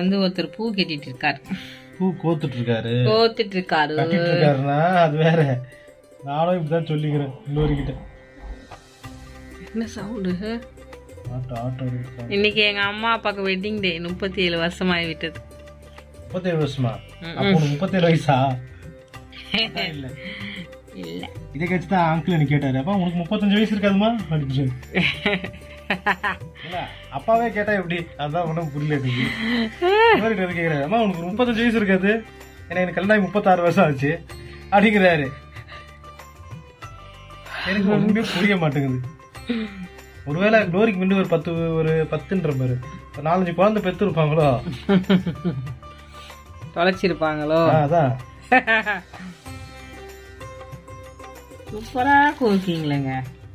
வந்து ஒருத்தர் பூ கட்டிட்டு இருக்காரு பூ கோத்துட்டு இருக்காரு கோத்துட்டு இருக்காரு கட்டிட்டு இருக்காருன்னா அது வேற நானும் இப்படிதான் சொல்லிக்கிறேன் இன்னொருக்கிட்ட என்ன சவுண்டு ஆட்டோ ஆட்டோ இருக்கு. இன்னைக்கு எங்க அம்மா அப்பாக்கு வெட்டிங் டே முப்பத்தி ஏழு வருஷமாகி விட்டது முப்பத்தேழு வருஷமா அப்போ உனக்கு முப்பத்தேழு வயசா இல்ல இல்ல இதை கழிச்சு தான் அங்கிள் எனக்கு கேட்டாரு அப்பா உனக்கு முப்பத்தஞ்சு வயசு இருக்காதுமா அப்படின்னு இல்ல அப்பாவே கேட்டா எப்படி அதான் ஒன்றும் புரியல எனக்கு இவர்கிட்ட வந்து கேக்குறாரு அம்மா உனக்கு முப்பத்தஞ்சு வயசு இருக்காது ஏன்னா எனக்கு கல்யாணம் ஆகி முப்பத்தாறு வருஷம் ஆச்சு அப்படிங்கிறாரு எனக்கு ஒண்ணுமே புரிய மாட்டேங்குது ஒருவேளை குளோரிக்கு முன்னாடி ஒரு பத்து ஒரு பத்துன்ற பாரு ஒரு நாலஞ்சு குழந்தை பெத்து இருப்பாங்களோ தொலைச்சிருப்பாங்களோ ஆ, அதான் சூப்பரா கோக்கிங்களேங்க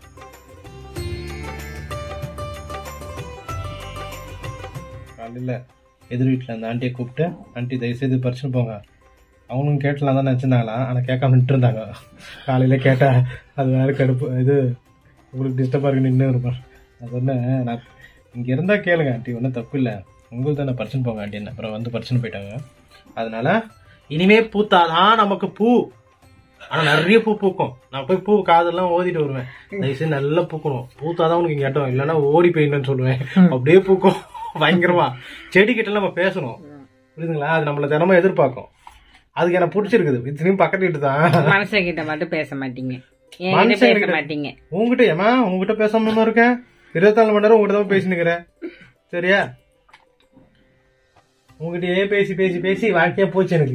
காலையில் எதிர் வீட்டில் அந்த ஆண்டியை கூப்பிட்டு ஆண்டி தயவுசெய்து பறிச்சுன்னு போங்க அவங்களும் கேட்டலாம் தான் நினச்சிருந்தாங்களாம் ஆனால் கேட்காம நின்றுருந்தாங்க காலையில் கேட்டால் அது வேறு கடுப்பு இது உங்களுக்கு டிஸ்டர்பாக இருக்கு நின்று இருப்பேன் நான் சொன்னேன் நான் இங்கே இருந்தால் கேளுங்க ஆண்டி ஒன்றும் தப்பு இல்லை உங்களுக்கு தானே பறிச்சுன்னு போங்க ஆண்டி அப்புறம் வந்து பறிச்சுன்னு போயிட்டாங்க அதனால இனிமே பூத்தாதான் நமக்கு பூ ஆனால் நிறைய பூ பூக்கும் நான் போய் பூ காதெல்லாம் ஓதிட்டு வருவேன் தயவுசெய்து நல்லா பூக்கணும் பூத்தாதான் உனக்கு இங்கே கேட்டோம் இல்லைன்னா ஓடி போயிடணும்னு சொல்லுவேன் அப்படியே பூக்கும் பயங்கரமா செடி கிட்ட நம்ம பேசணும் புரியுதுங்களா அது நம்மள தினமும் எதிர்பார்க்கும் அதுக்கு எனக்கு பிடிச்சிருக்குது இத்தனையும் பக்கத்து வீட்டு தான் மனுஷங்கிட்ட மட்டும் பேச மாட்டீங்க என்கிட்ட மனுஷங்க பேச கிட்ட- மாட்டீங்க உங்ககிட்ட ஏமா உங்ககிட்ட பேசாம இருக்கேன் இருபத்தாலு மணி நேரம் உங்ககிட்ட தான் பேசினுக்கிறேன் சரியா உங்ககிட்டயே பேசி பேசி பேசி வாழ்க்கையா போச்சு எனக்கு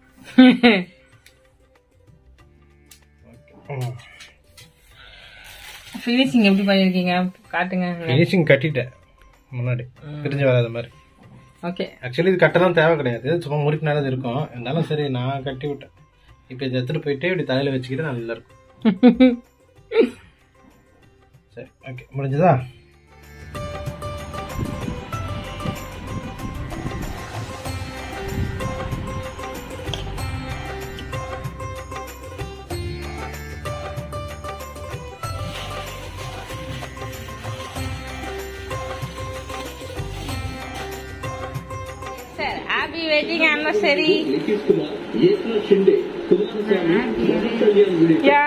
ஃபினிஷிங் எப்படி பண்ணிருக்கீங்க காட்டுங்க ஃபினிஷிங் கட்டிட்டேன் முன்னாடி பிரிஞ்சு வராத மாதிரி ஓகே ஆக்சுவலி இது கட்டலாம் தேவை கிடையாது சும்மா முறுக்கினால அது இருக்கும் இருந்தாலும் சரி நான் கட்டி விட்டேன் இப்போ இதை எடுத்துட்டு போயிட்டு இப்படி தலையில வச்சுக்கிட்டு நல்லா இருக்கும் சரி ஓகே முடிஞ்சதா sir happy wedding anniversary yeah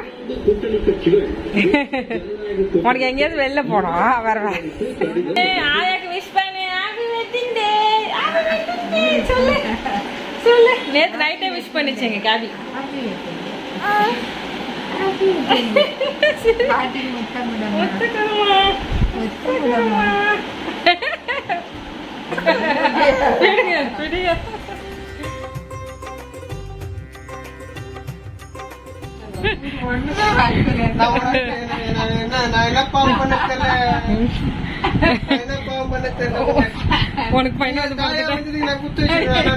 உனக்கு எங்கேயாவது வெளில போனோம் வர ஆயாக்கு விஷ் பண்ணு happy wedding day happy wedding day சொல்லு சொல்லு நேத்து நைட்டே விஷ் பண்ணிச்சு எங்க காபி ஒத்துக்கணுமா ஒத்துக்கணுமா பிடிங்க பிடிங்க உனக்கு பையன் வந்து பார்த்துட்டேன்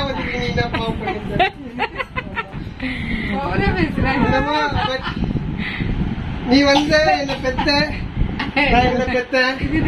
நீ வந்து என்ன பெத்த நான் என்ன பெத்த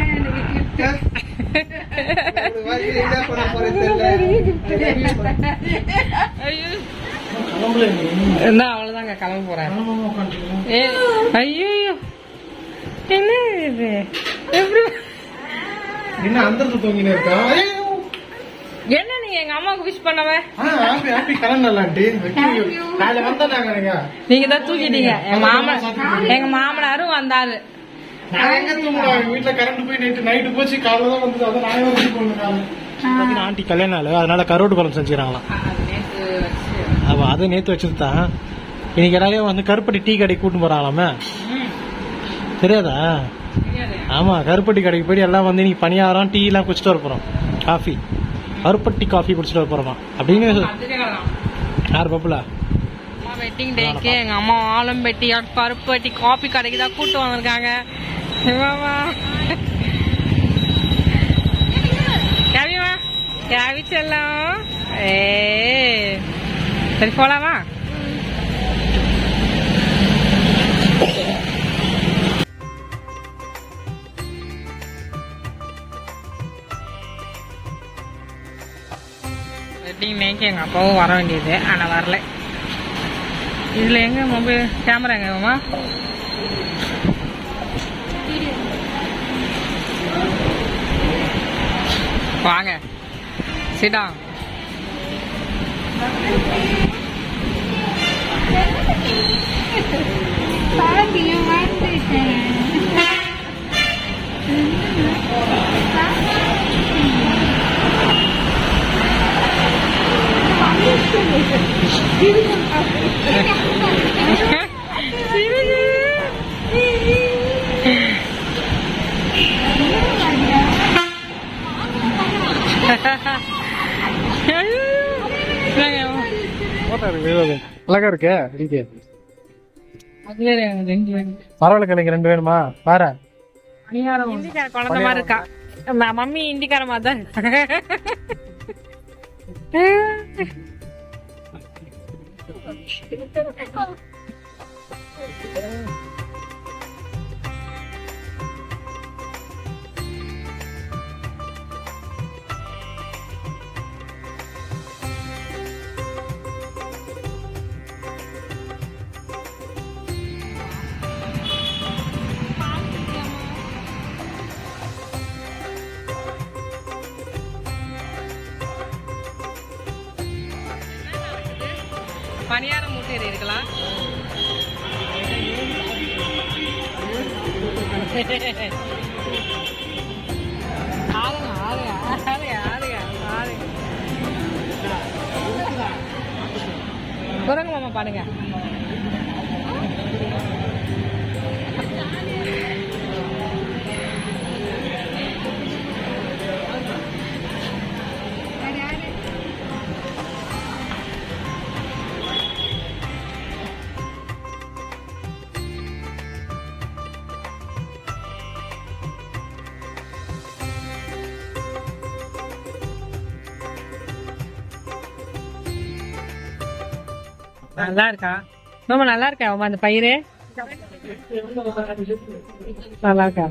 என்ன பண்ண போறேன் தெரியல ஐயோ என்ன அவ்வளவுதாங்க கிளம்ப போறேன் ஏ ஐயோ என்ன இது எப்படி என்ன அந்த தூங்கினே இருக்கா என்ன நீங்க எங்க அம்மாவுக்கு விஷ் பண்ணவ ஹாப்பி ஹாப்பி கலர் நல்லாண்டி காலையில வந்தாங்க நீங்க நீங்க தான் தூக்கிட்டீங்க எங்க மாமா எங்க மாமனாரும் வந்தாரு நான் எங்க தூங்குறோம் எங்க வீட்டுல கரண்ட் போய் நைட்டு நைட்டு போச்சு காலைல தான் வந்தது அதான் நான் வந்து போனேன் ஆண்டி கல்யாணம் நாள் அதனால கருவாட்டு குழம்பு செஞ்சுக்கிறாங்களாம் அவ அதை நேத்து வச்சது தான் இன்னைக்கு எல்லாரையும் வந்து கருப்பட்டி டீ கடைக்கு கூட்டு போறாங்களாமே தெரியாதா ஆமா கருப்பட்டி கடைக்கு போய் எல்லாம் வந்து இன்னைக்கு பணியாரம் டீ எல்லாம் குடிச்சிட்டு வர போறோம் காஃபி கருப்பட்டி காஃபி குடிச்சிட்டு வர போறோமா அப்படின்னு யார் பப்புலா அம்மா வெட்டிங் டேக்கு எங்க அம்மா ஆலம் பெட்டி பருப்பு வெட்டி காபி கடைக்கு தான் கூட்டு வந்திருக்காங்க இவாமா. கேவிமா கேவி செல்லம் ஏ சரி போலாமா வெட்டிங் டேக்கு எங்க அப்பாவும் வர வேண்டியது ஆனா வரல இதுல எங்க மொபைல் கேமரா எங்கம்மா வாங்க சிடா அழகா இருக்கு இங்க பரவாயில்ல கிளைங்க ரெண்டு வேணுமா பாரு இந்திக்கார குழந்தை மாதிரி இருக்கா ம- மம்மி இந்திக்கார மாதிரி தான் இருக்கா. பணியாரம் மூட்டை இருக்கலாம் ஆளுங்க ஆளுங்க ஆளுங்க ஆளுங்க ஆளுங்க குரங்கு மாமா பாடுங்க நல்லா இருக்கா மாமா நல்லா இருக்கா மாமா அந்த பயிறு நல்லா இருக்கா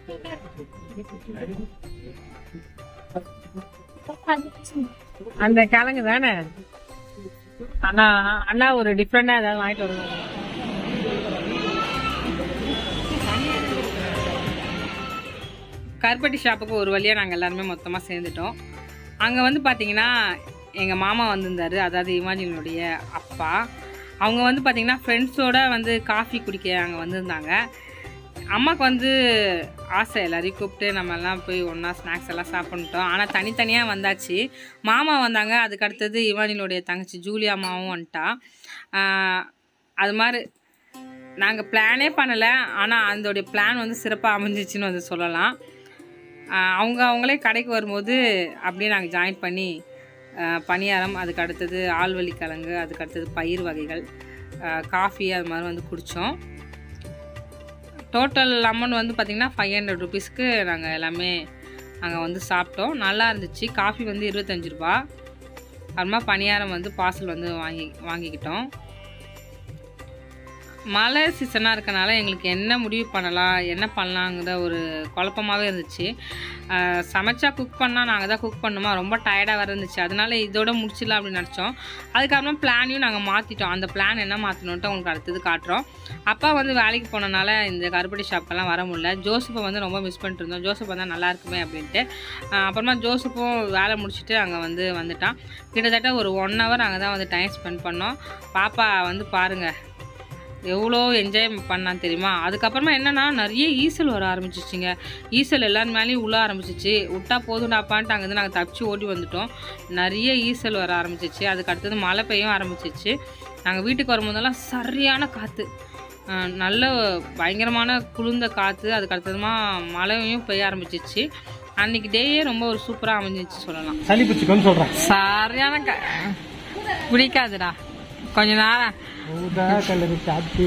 அந்த கிழங்கு தானே அண்ணா அண்ணா ஒரு டிஃப்ரெண்டா ஏதாவது வாங்கிட்டு வருவாங்க கருப்பட்டி ஷாப்புக்கு ஒரு வழியாக நாங்கள் எல்லாருமே மொத்தமாக சேர்ந்துட்டோம் அங்கே வந்து பார்த்தீங்கன்னா எங்கள் மாமா வந்திருந்தாரு அதாவது இமாஜினுடைய அப்பா அவங்க வந்து பார்த்தீங்கன்னா ஃப்ரெண்ட்ஸோட வந்து காஃபி குடிக்க அங்கே வந்திருந்தாங்க அம்மாவுக்கு வந்து ஆசை எல்லாரையும் கூப்பிட்டு நம்ம எல்லாம் போய் ஒன்றா ஸ்நாக்ஸ் எல்லாம் சாப்பிட்டுட்டோம் ஆனால் தனித்தனியாக வந்தாச்சு மாமா வந்தாங்க அதுக்கு அடுத்தது இவானினுடைய தங்கச்சி ஜூலியா அம்மாவும் வந்துட்டா ஆஹ் அது மாதிரி நாங்கள் பிளானே பண்ணலை ஆனால் அதோடைய பிளான் வந்து சிறப்பாக அமைஞ்சிச்சுன்னு வந்து சொல்லலாம் ஆஹ் அவங்க அவங்களே கடைக்கு வரும்போது அப்படியே நாங்கள் ஜாயின் பண்ணி ஆஹ் பணியாரம் அதுக்கு அடுத்தது ஆள்வழி கிழங்கு அதுக்கு அடுத்தது பயிர் வகைகள் ஆஹ் காஃபி அது மாதிரி வந்து குடித்தோம் டோட்டல் அமௌண்ட் வந்து பார்த்திங்கன்னா ஃபைவ் ஹண்ட்ரட் ருபீஸ்க்கு நாங்கள் எல்லாமே நாங்கள் வந்து சாப்பிட்டோம் நல்லா இருந்துச்சு காஃபி வந்து இருபத்தஞ்சி ரூபா அப்புறமா பணியாரம் வந்து பார்சல் வந்து வாங்கி வாங்கிக்கிட்டோம் மழை சீசனாக இருக்கனால எங்களுக்கு என்ன முடிவு பண்ணலாம் என்ன பண்ணலாங்கிற ஒரு குழப்பமாகவே இருந்துச்சு ஆஹ் சமைச்சா குக் பண்ணால் நாங்கள் தான் குக் பண்ணுமா ரொம்ப டயர்டாக வர இருந்துச்சு அதனால இதோட முடிச்சிடலாம் அப்படின்னு நினச்சோம் அதுக்கப்புறமா பிளானையும் நாங்கள் மாற்றிட்டோம் அந்த பிளான் என்ன மாற்றணுன்ட்டு உங்களுக்கு அடுத்தது காட்டுறோம் அப்பா வந்து வேலைக்கு போனனால இந்த கருப்பட்டி ஷாப்க்கெல்லாம் வர முடியல ஜோசப்பை வந்து ரொம்ப மிஸ் பண்ணிட்டு இருந்தோம் ஜோசப் வந்தால் நல்லா இருக்குமே அப்படின்ட்டு ஆஹ் அப்புறமா ஜோசப்பும் வேலை முடிச்சுட்டு அங்கே வந்து வந்துட்டான் கிட்டத்தட்ட ஒரு ஒன் ஹவர் அங்கே தான் வந்து டைம் ஸ்பெண்ட் பண்ணோம் பாப்பா வந்து பாருங்கள் எவ்வளோ என்ஜாய் பண்ணான் தெரியுமா அதுக்கப்புறமா என்னன்னா நிறைய ஈசல் வர ஆரம்பிச்சிச்சுங்க ஈசல் எல்லார் மேலேயும் உள்ள ஆரம்பிச்சிச்சு விட்டா போதும்டாப்பான்ட்டு அங்கேருந்து நாங்கள் தப்பிச்சு ஓடி வந்துட்டோம் நிறைய ஈசல் வர ஆரம்பிச்சிச்சு அதுக்கு அடுத்தது மழை பெய்யும் ஆரம்பிச்சிச்சு நாங்கள் வீட்டுக்கு வரும்போதெல்லாம் சரியான காற்று நல்ல பயங்கரமான குளிர்ந்த காற்று அதுக்கு அடுத்ததுமா மழையும் பெய்ய ஆரம்பிச்சிச்சு அன்னைக்கு டேயே ரொம்ப ஒரு சூப்பராக அமைஞ்சிச்சு சொல்லலாம் சளி பிடிச்சிக்கோன்னு சொல்றேன் சரியான க பிடிக்காதுடா கொஞ்ச நேரம் ஊதா கலர் சாப்பிட்டு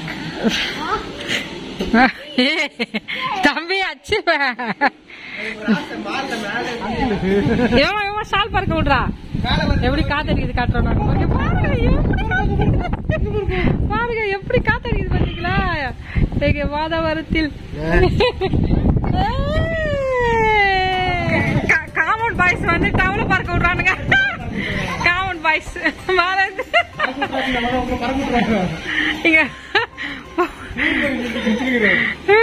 ஏய், தம்பி அச்சு இவன் இவன் ஷால் பறக்க விடுறா எப்படி காத்தடிக்குது காட்டுறோம் நாங்க. இங்க பாருங்க எப்படி காத்தடிக்குது. பாருங்க எப்படி காத்தடிக்குது பாத்தீங்களா எங்க வாதாவரத்தில் காமன் பாய்ஸ் வந்து டவுல பறக்க விடுறானுங்க காமன் பாய்ஸ் மேல இருந்து. இங்க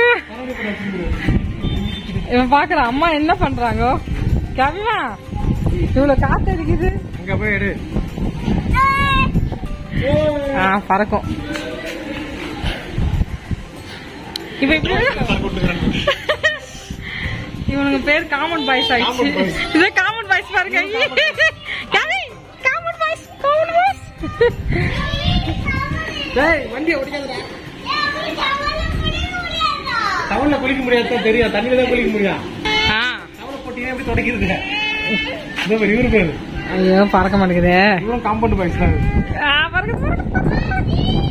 இவன் பாக்குறான் அம்மா என்ன பண்றாங்க கவிமா இவ்வளவு காத்து அடிக்குது அங்க போய் எடு ஆ பறக்கும் இப்ப இப்படி இவனுங்க பேர் காமன் பாய்ஸ் ஆயிடுச்சு இதே காமன் பாய்ஸ் பாருங்க காமன் பாய்ஸ் காமன் பாய்ஸ் டேய் வண்டியை ஓடிக்காதடா டவுன்ல குளிக்க முடியாது தெரியும் தண்ணியில தான் குளிக்க முடியும் ஆ டவுன்ல போட்டீங்கன்னா எப்படி தொடக்கிறது இந்த மாதிரி இவரு பேரு ஐயோ பறக்க மாட்டேங்குதே இவரும் காம்பவுண்ட் பாய்ஸ் தான் ஆ, பறக்க, பறக்க,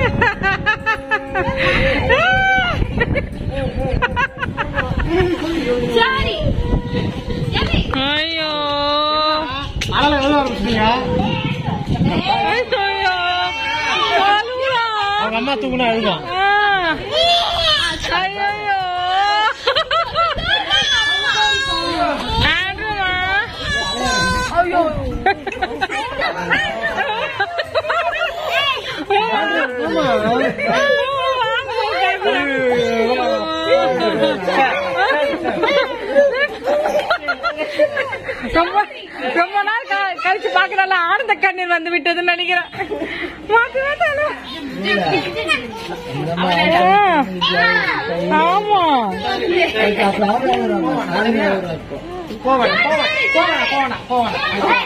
பறக்க. ஐயோ அதனால எவ்வளவு ஆரம்பிச்சிட்டீங்க ஐயோ அழுகுறா. அவங்க அம்மா தூக்குனா அழுகும் ஆ. ஐயையோ. ஆண்டுமா. ரொம்ப ரொம்ப நாள் க- கழிச்சு பாக்குறால ஆனந்த கண்ணீர் வந்து விட்டதுன்னு நினைக்கிறேன் மாத்தி மாத்தானே. ஆ. ஆமா போவேன் போவேன் போவேன் போவேன்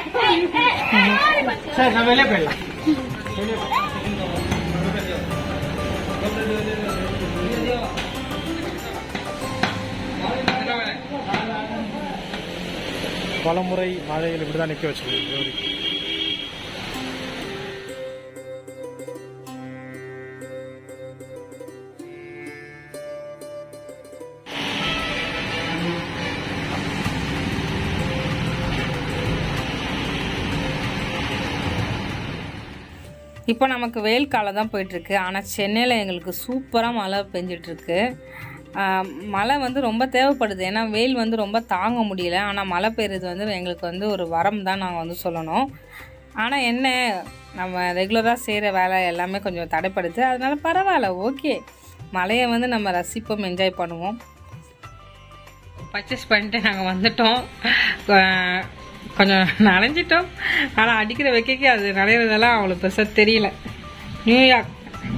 சரி நான் வெளியே போயிடலாம் பலமுறை மழையில் இப்படிதான் நிக்க வச்சிருக்கோம் இப்போ நமக்கு வெயில் காலம் தான் போயிட்டுருக்கு ஆனால் சென்னையில் எங்களுக்கு சூப்பராக மழை பெஞ்சிட்ருக்கு மழை வந்து ரொம்ப தேவைப்படுது ஏன்னா வெயில் வந்து ரொம்ப தாங்க முடியல ஆனால் மழை பெய்யுறது வந்து எங்களுக்கு வந்து ஒரு வரம் தான் நாங்கள் வந்து சொல்லணும் ஆனால் என்ன நம்ம ரெகுலராக செய்கிற வேலை எல்லாமே கொஞ்சம் தடைப்படுது அதனால பரவாயில்ல ஓகே மழையை வந்து நம்ம ரசிப்போம் என்ஜாய் பண்ணுவோம் பர்ச்சேஸ் பண்ணிட்டு நாங்கள் வந்துட்டோம் அஹ் கொஞ்சம் நனைஞ்சிட்டோம் ஆனால் அடிக்கிற வைக்கைக்கு அது நனைகிறதெல்லாம் அவ்வளோ பெருசாக தெரியல நியூயார்க்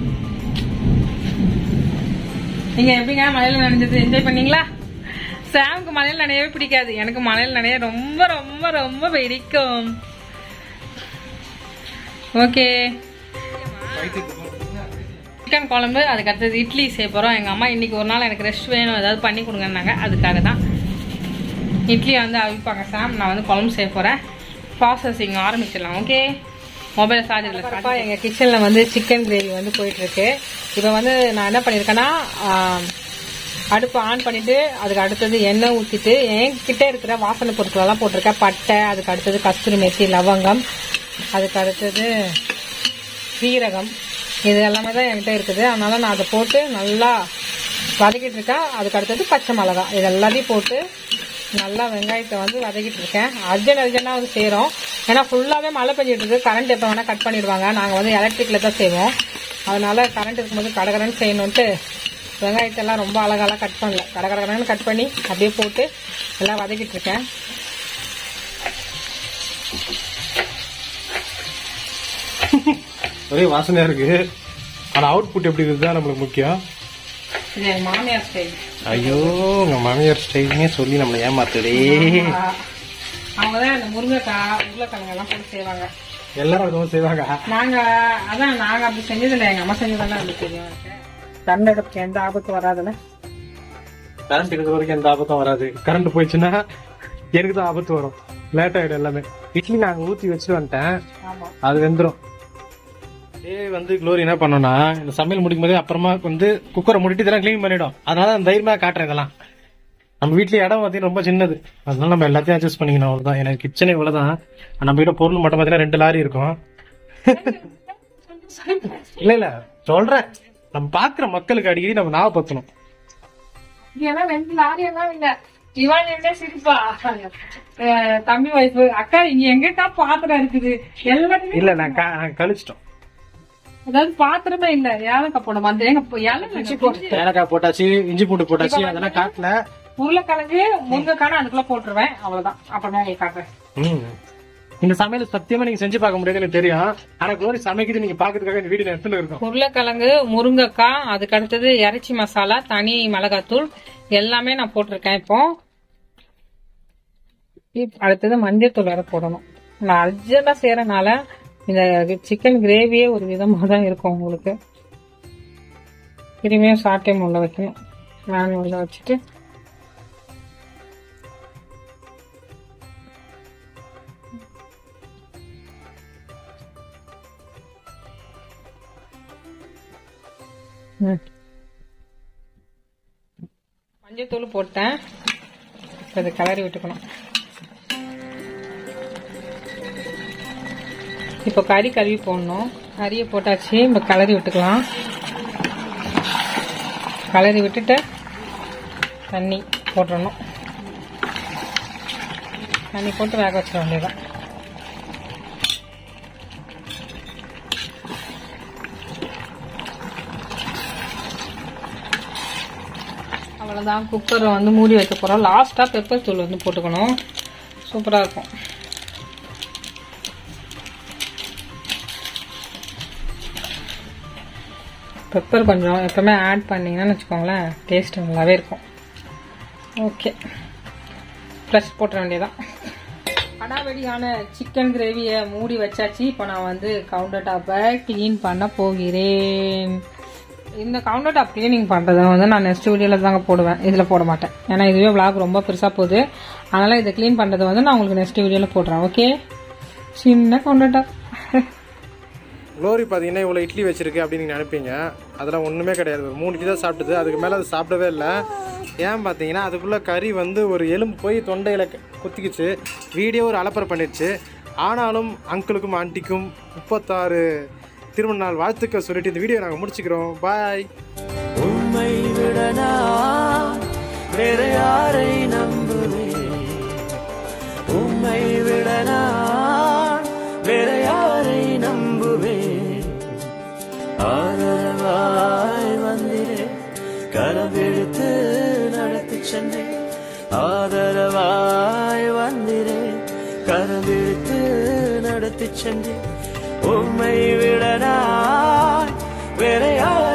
நீங்கள் எப்படிங்க மழையில் நனைஞ்சது என்ஜாய் பண்ணீங்களா சாமுக்கு மழையில் நனையவே பிடிக்காது எனக்கு மழையில் நனைய ரொம்ப ரொம்ப ரொம்ப பிடிக்கும் ஓகே சிக்கன் குழம்பு அதுக்கு அடுத்தது இட்லி செய்ய போகிறோம் எங்கள் அம்மா இன்னைக்கு ஒரு நாள் எனக்கு ரெஸ்ட் வேணும் ஏதாவது பண்ணி கொடுங்கன்னாங்க அதுக்காக தான் இட்லியை வந்து அவிப்பாங்க சாம் நான் வந்து குழம்பு செய்ய போகிறேன் ப்ராசஸிங் ஆரம்பிச்சிடலாம் ஓகே மொபைல் சார்ஜரில் அப்பா எங்கள் கிச்சனில் வந்து சிக்கன் கிரேவி வந்து போயிட்டுருக்கு இப்போ வந்து நான் என்ன பண்ணியிருக்கேன்னா ஆம், அடுப்பு ஆன் பண்ணிவிட்டு அதுக்கு அடுத்தது எண்ணெய் ஊற்றிட்டு என்கிட்ட இருக்கிற வாசனை பொருட்களெல்லாம் போட்டிருக்கேன் பட்டை அதுக்கு அடுத்தது கஸ்தூரி மெத்தி லவங்கம் அதுக்கு அடுத்தது சீரகம் இது எல்லாமே தான் என்கிட்ட இருக்குது அதனால நான் அதை போட்டு நல்லா வதக்கிட்டு இருக்கேன் அதுக்கு அடுத்தது பச்சை மிளகா இது எல்லாத்தையும் போட்டு நல்லா வெங்காயத்தை வந்து வதக்கிட்டு இருக்கேன் அர்ஜென்ட் அர்ஜென்ட்டாக வந்து செய்கிறோம் ஏன்னா ஃபுல்லாகவே மழை பெஞ்சிட்டு இருக்கு கரண்ட் எப்போ வேணால் கட் பண்ணிடுவாங்க நாங்கள் வந்து எலக்ட்ரிக்கில் தான் செய்வோம் அதனால கரண்ட் இருக்கும்போது கடகடன்னு செய்யணுன்ட்டு வெங்காயத்தெல்லாம் ரொம்ப அழகாலாம் கட் பண்ணல கடகடகடன்னு கட் பண்ணி அப்படியே போட்டு எல்லாம் வதக்கிட்டு இருக்கேன் ஒரே வாசனையா இருக்கு ஆனா அவுட்புட் எப்படி இருக்குது தான் நம்மளுக்கு முக்கியம் இது எங்கள் மாமியார் ஸ்டைல் ஐயோ உங்க மாமியார் ஸ்டைல்னே சொல்லி நம்மளை ஏமாத்துடே அவங்க தான் இந்த முருங்கைக்காய் உருளைக்கிழங்கு எல்லாம் போட்டு செய்வாங்க எல்லாரும் அதுவும் செய்வாங்க நாங்க அதான் நாங்க அப்படி செஞ்சதில்லை எங்க அம்மா செஞ்சதெல்லாம் அப்படி தெரியும் எனக்கு கண்ணெடுப்புக்கு எந்த ஆபத்தும் வராதுல்ல கரண்ட் இருக்கிற வரைக்கும் எந்த ஆபத்தும் வராது கரண்ட் போயிடுச்சுன்னா எனக்கு தான் ஆபத்து வரும் லேட் ஆயிடும் எல்லாமே இட்லி நாங்க ஊத்தி வச்சு வந்துட்டேன் ஆமா அது வெந்துரும் ஏ வந்து க்ளோரி என்ன பண்ணோம்னா இந்த சமையல் முடிக்கும் போதே அப்புறமா வந்து குக்கரை மூடிட்டு இதெல்லாம் க்ளீன் பண்ணிடும் அதனால நான் தைரியமா காட்டுறேன் இதெல்லாம் நம்ம வீட்லயே இடம் பார்த்தீங்கன்னா ரொம்ப சின்னது அதனால நம்ம எல்லாத்தையும் அட்ஜஸ்ட் பண்ணிக்கணும் அவ்வளவுதான் எனக்கு கிச்சன் இவ்வளவுதான் நம்ம கிட்ட பொருள் மட்டும் பார்த்தீங்கன்னா ரெண்டு லாரி இருக்கும் இல்ல இல்ல சொல்றேன் நம்ம பாக்குற மக்களுக்கு அடிக்கடி நம்ம ஞாபகப்படுத்தணும் இதெல்லாம் ரெண்டு லாரியெல்லாம் இல்ல இவன் என்ன சிரிப்பா அஹ் தம்பி வைஃப் அக்கா இங்க எங்கக்கா பாத்திரம் இருக்குது எல்லாத்தையுமே இல்ல நான் க- நான் கழிச்சிட்டோம் அதாவது பாத்திரமே இல்ல ஏலக்காய் போட வந்து எங்க ஏலக்காய் ஏலக்காய் போட்டாச்சு இஞ்சி பூண்டு போட்டாச்சு அதெல்லாம் காட்டல உருளைக்கிழங்கு முருங்கைக்கான அதுக்குள்ள போட்டுருவேன் அவ்வளவுதான் அப்புறமா உங்களுக்கு காட்டுறேன் ம். இந்த சமையல் சத்தியமா நீங்க செஞ்சு பார்க்க முடியாது எனக்கு தெரியும் ஆனா குளோரி சமைக்கிறது நீங்க பாக்கிறதுக்காக இந்த வீடியோ எடுத்துட்டு இருக்கோம் உருளைக்கிழங்கு முருங்கைக்காய் அதுக்கு அடுத்தது இறைச்சி மசாலா தனி மிளகாத்தூள் எல்லாமே நான் போட்டிருக்கேன் இப்போ இப்- அடுத்தது மஞ்சள் தூள் வேற போடணும் நான் அர்ஜென்டா செய்யறனால இந்த சிக்கன் கிரேவியே ஒரு விதமாக தான் இருக்கும் உங்களுக்கு திரும்பியும் சாட்டை உள்ள வைக்கணும் நான் உள்ள வச்சுட்டு ம். மஞ்சத்தூள் போட்டேன் இப்ப இதை கிளறி விட்டுக்கணும் இப்போ கறி கழுவி போடணும் கறியை போட்டாச்சு இப்போ கிளறி விட்டுக்கலாம் கிளறி விட்டுட்டு தண்ணி போட்டுறணும் தண்ணி போட்டு வேக வச்சிட வேண்டியதான் அவ்வளோதான் குக்கரை வந்து மூடி வைக்க போகிறோம் லாஸ்ட்டாக பெப்பர் தூள் வந்து போட்டுக்கணும் சூப்பராக இருக்கும் பெப்பர் கொஞ்சம் எப்பவுமே ஆட் பண்ணிங்கன்னு வச்சுக்கோங்களேன் டேஸ்ட் நல்லாவே இருக்கும் ஓகே ப்ளஸ் போட்டுற வேண்டியதான் அடாவடியான சிக்கன் கிரேவியை மூடி வச்சாச்சு இப்போ நான் வந்து கவுண்டர் டாப்பை க்ளீன் பண்ண போகிறேன் இந்த கவுண்டர் டாப் க்ளீனிங் பண்ணுறதை வந்து நான் நெக்ஸ்ட் வீடியோவில் தாங்க போடுவேன் இதில் போட மாட்டேன் ஏன்னா இதுவே விளாக் ரொம்ப பெருசாக போகுது அதனால் இதை க்ளீன் பண்ணுறது வந்து நான் உங்களுக்கு நெக்ஸ்ட் வீடியோவில் போடுறேன் ஓகே சின்ன கவுண்டர் டாப் குளோரி பார்த்தீங்கன்னா இவ்வளோ இட்லி வச்சிருக்கு அப்படின்னு நீங்கள் நினைப்பீங்க அதெல்லாம் ஒன்றுமே கிடையாது ஒரு மூணு இட்லி தான் சாப்பிட்டது அதுக்கு மேலே அது சாப்பிடவே இல்லை ஏன் பார்த்தீங்கன்னா அதுக்குள்ளே கறி வந்து ஒரு எலும்பு போய் தொண்டையில் க- குத்திக்கிச்சு வீடியோ ஒரு அலப்பறை பண்ணிடுச்சு ஆனாலும் அங்கிளுக்கும் ஆண்டிக்கும் முப்பத்தாறு திருமண நாள் வாழ்த்துக்கள் சொல்லிட்டு இந்த வீடியோ நாங்கள் முடிச்சுக்கிறோம் பாய் உம்மை விட நான் வேற யாரை நம்புவேன் உம்மை விட நான் வேற யாரை நம்புவேன் ஆதரவாய் வந்திரே கரவெடுத்து நடத்தி சென்றேன் ஆதரவாய் வந்திரே கரவெடுத்து நடத்தி சென்றேன் உம்மை விட நான் வேற யாரை